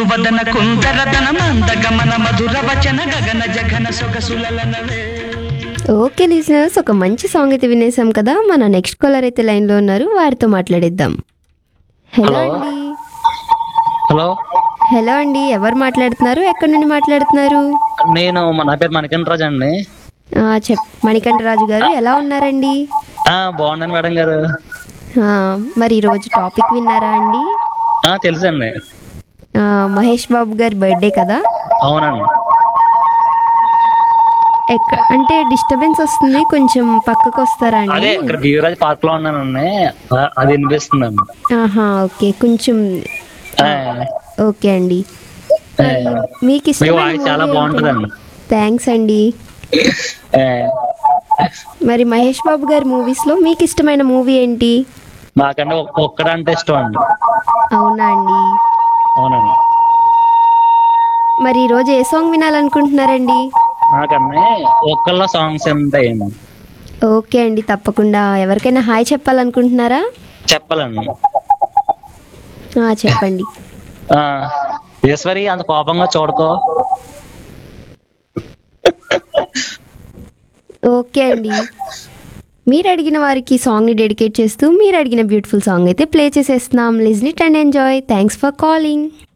వదన కుందరదన మందగమన మధుర వచన గగన జగన సొగసులనవే ఓకే లిజనర్స్ ఒక మంచి సాంగ్ అయితే వినేసాం కదా మన నెక్స్ట్ కాలర్ అయితే లైన్లో ఉన్నారు వారితో మాట్లాడిద్దాం హలో Hello. అండి హలో హలో అండి ఎవరు మాట్లాడుతున్నారు ఎక్కడి నుండి మాట్లాడుతున్నారు నేను మా- నా పేరు మణికంఠ రాజు అండి ఆ, చెప్ మణికంఠరాజు గారు ఎలా ఉన్నారండి ఆ, బాగున్నాను మేడం గారు ఆ, మరి ఈరోజు టాపిక్ విన్నారా అండి ఆ, తెలుసండి ఆ, మహేష్ బాబు గారి బర్త్డే కదా అవునండి ఎక్క అంటే డిస్టర్బెన్స్ వస్తుంది కొంచెం పక్కకు వస్తారా అదే అండి ఇక్కడ బీవరాజ్ పార్క్ లో ఉన్నానండి ఆ, అది వినిపిస్తుందండి ఆహా ఓకే కొంచెం ఆ, ఓకే అండి ఆ, మీకు మీ వాయిస్ చాలా బాగుంటుందండి థ్యాంక్స్ అండి ఆ, మరి మహేష్ బాబు గారి మూవీస్ లో మీకు ఇష్టమైన మూవీ ఏంటి నాకంటే ఒక్- ఒక్కడంటే ఇష్టం అండి అవునా అండి అవునండి మరి ఈరోజు ఏ సాంగ్ వినాలనుకుంటున్నారండి నాకన్నీ ఒక్కళ్ళ సాంగ్స్ ఉంటాయండి ఓకే అండి తప్పకుండా ఎవరికైనా హాయ్ చెప్పాలనుకుంటున్నారా చెప్పాలండి ఆ, చెప్పండి ఆ, ఈశ్వరి అంత కోపంగా చూడకో ఓకే అండి మీరు అడిగిన వారికి సాంగ్ని డెడికేట్ చేస్తూ మీరు అడిగిన బ్యూటిఫుల్ సాంగ్ అయితే ప్లే చేసేస్తున్నాం listen it and enjoy thanks for calling